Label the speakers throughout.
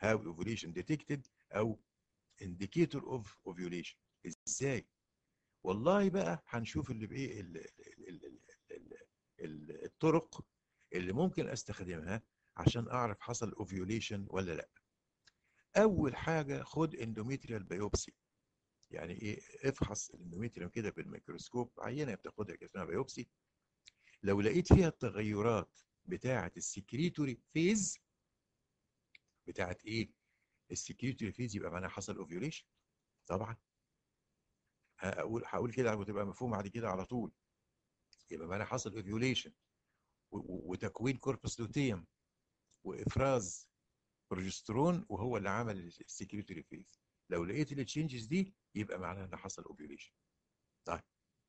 Speaker 1: how ovulation detected او indicator of ovulation ازاي والله بقى هنشوف اللي بايه ال- ال- ال- ال- ال- ال- الطرق اللي ممكن استخدمها عشان اعرف حصل اوفيوليشن ولا لا اول حاجه خد اندوميتريال بايوبسي يعني ايه افحص الاندوميتريوم كده بالميكروسكوب عينه بتاخدها كده اسمها بايوبسي لو لقيت فيها التغيرات بتاعه السكريتوري فيز بتاعه ايه السكريتوري فيز يبقى معناها حصل اوفيوليشن طبعا هقول هقول كده وتبقى مفهوم بعد كده على طول يبقى معناها حصل اوفيوليشن وتكوين كوربس لوتيوم وافراز بروجسترون وهو اللي عمل السكريتوري فيز لو لقيت التشينجز دي يبقى معناها ان حصل اوفيوليشن طيب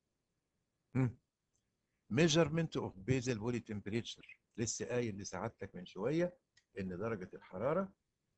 Speaker 1: ميجرمنت اوف بيزل بودي تمبريتشر لسه قايل لسعادتك من شويه ان درجه الحراره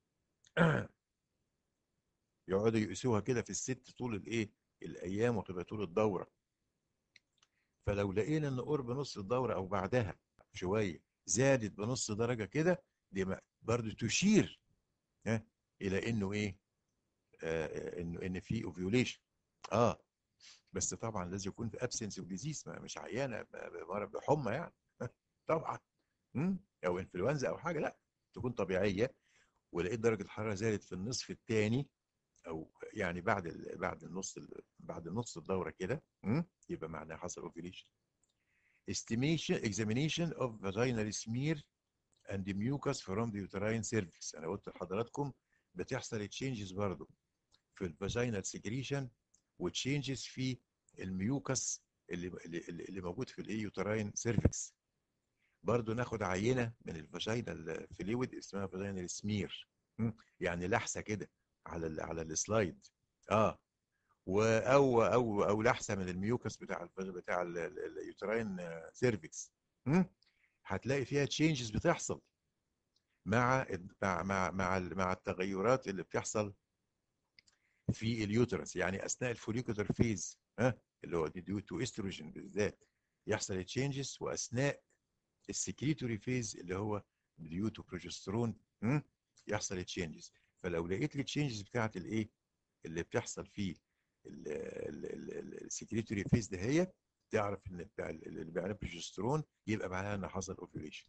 Speaker 1: يقعدوا يقيسوها كده في الست طول الايه الايام وتبقى طول الدوره فلو لقينا ان قرب نص الدوره او بعدها شويه زادت بنص درجه كده دي برضه تشير ها الى انه ايه آه انه ان في اوفيوليشن اه بس طبعا لازم يكون في ابسنس اوف ديزيز مش عيانه مرض بحمى يعني طبعا مم؟ او انفلونزا او حاجه لا تكون طبيعيه ولقيت درجه الحراره زادت في النصف الثاني او يعني بعد ال بعد النص ال بعد نص الدوره كده يبقى معناها حصل اوفيليشن estimation examination of vaginal smear and mucus from the uterine cervix انا قلت لحضراتكم بتحصل تشينجز برضو في الفاجينال سكريشن وتشينجز في الميوكس اللي اللي, اللي موجود في الايه يوتراين سيرفكس برضو ناخد عينه من الفاجينال فلويد اسمها فاجينال سمير يعني لحسه كده على ال على السلايد اه و او او او لحسه من الميوكس بتاع ال بتاع اليوتراين سيرفكس هتلاقي فيها تشينجز بتحصل مع مع مع مع, مع التغيرات اللي بتحصل في اليوترس يعني اثناء الفوليكولر فيز ها اللي هو ديو تو استروجين بالذات يحصل تشينجز واثناء السكريتوري فيز اللي هو ديو تو بروجسترون يحصل تشينجز فلو لقيت لي تشينجز بتاعت الايه اللي بتحصل في السكريتوري فيز ده هي تعرف ان بتاع اللي بيعمل بروجسترون يبقى معناها ان حصل اوفيوليشن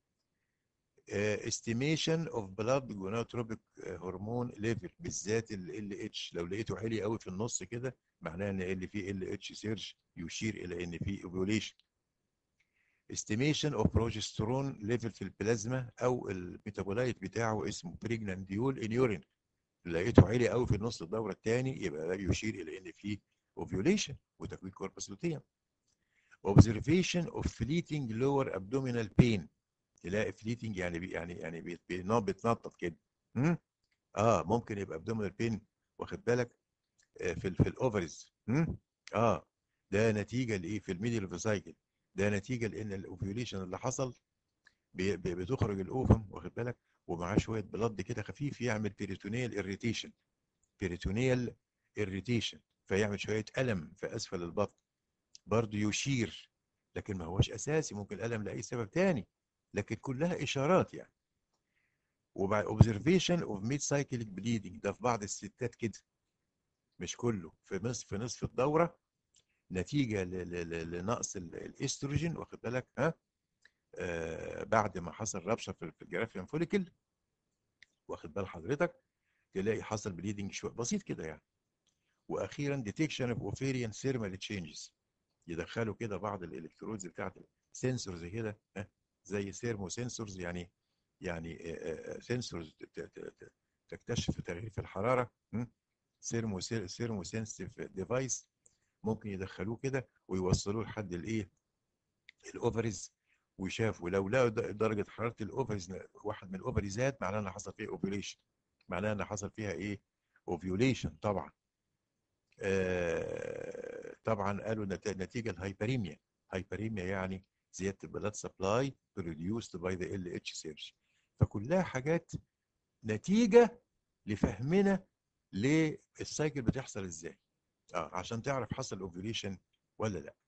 Speaker 1: استيميشن اوف بلاد جونوتروبيك هرمون ليفل بالذات ال اتش لو لقيته عالي قوي في النص كده معناها ان اللي فيه ال اتش سيرج يشير الى ان في اوفيوليشن استيميشن اوف بروجسترون ليفل في البلازما او الميتابولايت بتاعه اسمه بريجنانديول ان يورين لقيته عالي قوي في نص الدوره الثاني يبقى ده يشير الى ان في اوفيوليشن وتكوين كوربس لوتيوم observation of fleeting lower abdominal pain تلاقي فليتنج يعني بي يعني يعني بيتنطط كده اه ممكن يبقى abdominal pain واخد بالك آه في ال في الاوفرز اه ده نتيجه لايه في الميدل اوف سايكل ده نتيجه لان الاوفيوليشن اللي حصل بي بي بتخرج الاوفم واخد بالك ومعاه شويه بلد كده خفيف يعمل بيريتونيال اريتيشن بيريتونيال اريتيشن فيعمل شويه الم في اسفل البطن برضه يشير لكن ما هوش اساسي ممكن الالم لاي سبب تاني لكن كلها اشارات يعني وبعد observation of mid cyclic bleeding ده في بعض الستات كده مش كله في نصف في نصف الدوره نتيجه لنقص الاستروجين واخد بالك ها آه بعد ما حصل ربشه في الجرافيان فوليكل واخد بال حضرتك تلاقي حصل بليدنج شويه بسيط كده يعني واخيرا ديتكشن اوف اوفيريان سيرمال تشينجز يدخلوا كده بعض الالكترودز بتاعت السنسورز كده ها زي سيرمو سنسورز يعني يعني سنسورز تكتشف تغيير في الحراره سيرمو سيرمو سنسيف ديفايس ممكن يدخلوه كده ويوصلوه لحد الايه الاوفريز وشافوا لو لقوا درجه حراره الاوفريز واحد من الاوفريزات معناه ان حصل فيها اوفيوليشن معناه ان حصل فيها ايه اوفيوليشن طبعا آه طبعا قالوا نتيجه الهايبريميا هايبريميا يعني زياده البلاد سبلاي بروديوسد باي ذا ال اتش سيرج فكلها حاجات نتيجه لفهمنا للسايكل بتحصل ازاي اه عشان تعرف حصل اوفيوليشن ولا لا